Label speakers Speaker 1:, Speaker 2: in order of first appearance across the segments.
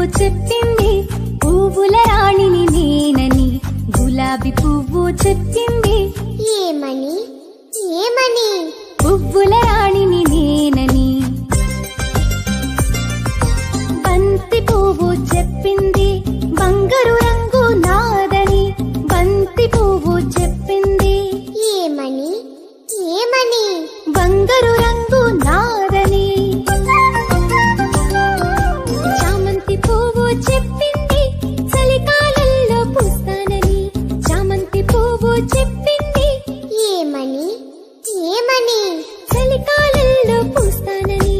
Speaker 1: చెప్పింది పువ్వుల రాణిని నేనని గులాబీ పువ్వు చెప్పింది
Speaker 2: ఏమని ఏమని
Speaker 1: పువ్వుల రాణిని నేనని బంతి పువ్వు చెప్పింది బంగారు రంగు నాదని బంతి పువ్వు చెప్పింది
Speaker 2: ఏమని ఏమని
Speaker 1: బంగారు రంగు నాదని చామంతి పువ్వు చెప్పింది చలికాలంలో పూస్తానని చామంతి పువ్వు చెప్పింది
Speaker 2: ఏమని ఏమని
Speaker 1: చలికాలంలో పూస్తానని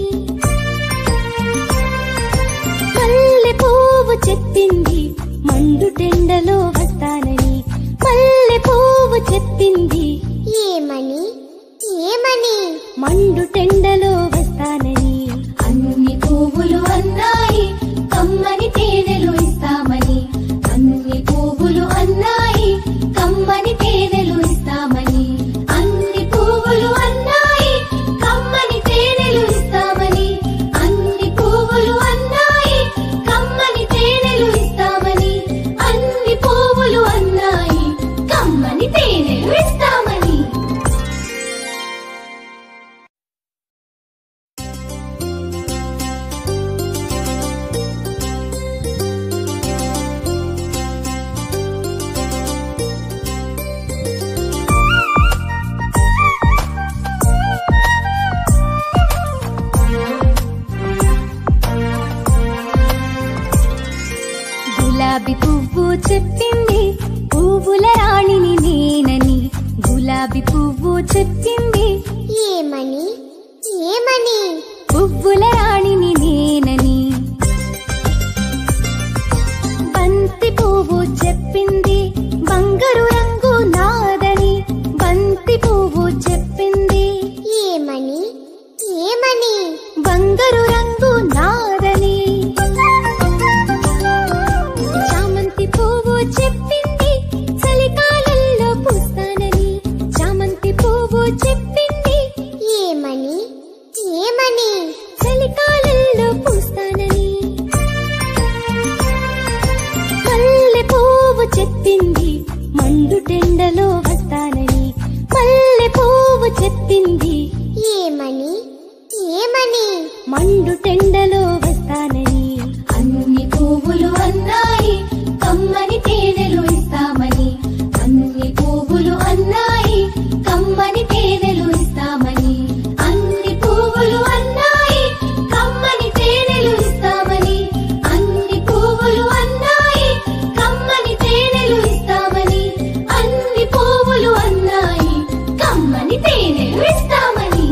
Speaker 1: మల్లె పువ్వు చెప్పింది మండు టెండలో వస్తానని మల్లె పువ్వు చెప్పింది
Speaker 2: ఏమని ఏమని
Speaker 1: మండు టెండలో వస్తానని అన్ని పువ్వులు అన్నాయి కమ్మని తేనెలు ఇస్తామని అన్ని పువ్వులు అన్నాయి కమ్మని తేనెలు ఇస్తామని అన్ని పువ్వులు అన్నాయి కమ్మని తేనెలు ఇస్తామని అన్ని పువ్వులు అన్నాయి కమ్మని తేనెలు ఇస్తామని అన్ని పువ్వులు అన్నాయి కమ్మని తేనెలు ఇస్తామని గులాబీ పువ్వు చెప్పింది పువ్వుల రాణిని నేనని గులాబీ పువ్వు చెప్పింది
Speaker 2: ఏమని ఏమని
Speaker 1: పువ్వుల రాణిని నేనని బంతి పువ్వు చెప్పింది బంగారు రంగు నాదని బంతి పువ్వు చెప్పింది
Speaker 2: ఏమని ఏమని
Speaker 1: బంగారు రంగు నాదని చామంతి పువ్వు చెప్పింది చలికాలంలో పూస్తానని చామంతి పువ్వు చెప్పింది
Speaker 2: ఏమని ఏమని
Speaker 1: చలికాలంలో పూస్తానని మల్లె పువ్వు చెప్పింది మండు టెండలో వస్తానని మల్లె పువ్వు చెప్పింది
Speaker 2: ఏమని ఏమని
Speaker 1: మండు టెండలో వస్తానని అన్ని పువ్వులు అన్నాయి కమ్మని తేనెలు ఇస్తామని అన్ని పువ్వులు అన్నాయి కమ్మని తేనెలు ఇస్తామని అన్ని పువ్వులు అన్నాయి కమ్మని తేనెలు ఇస్తామని అన్ని పువ్వులు అన్నాయి కమ్మని తేనెలు ఇస్తామని అన్ని పువ్వులు అన్నాయి కమ్మని తేనెలు ఇస్తామని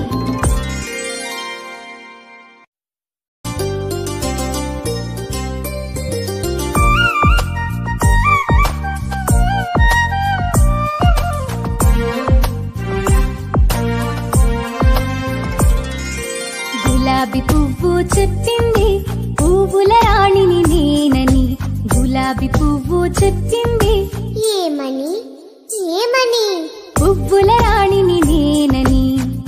Speaker 1: గులాబీ పువ్వు చెప్పింది పువ్వుల రాణిని నేనని గులాబీ పువ్వు చెప్పింది
Speaker 2: ఏమని ఏమని
Speaker 1: పువ్వుల రాణిని నేనని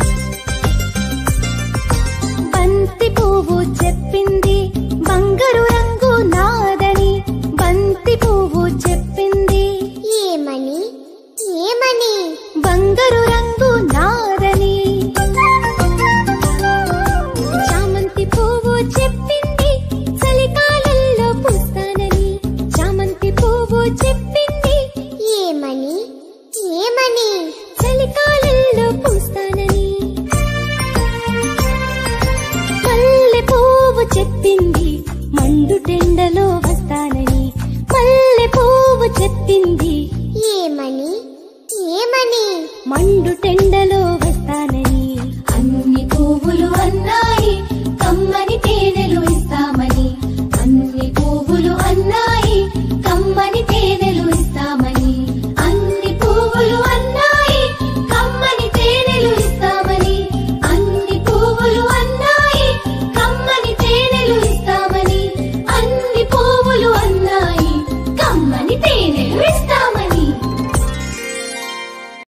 Speaker 1: బంతి పువ్వు చెప్పింది బంగారు రంగు నాదని బంతి పువ్వు చెప్పింది
Speaker 2: ఏమని ఏమని
Speaker 1: బంగారు రంగు నాదని చామంతి పువ్వు చెప్పింది చలికాలంలో పూస్తానని చామంతి పువ్వు చెప్పింది
Speaker 2: ఏమని ఏమని
Speaker 1: చలికాలంలో పూస్తానని మల్లె పువ్వు చెప్పింది మండు టెండలో వస్తానని మల్లె పువ్వు చెప్పింది
Speaker 2: ఏమని ఏమని
Speaker 1: మండు టెండలో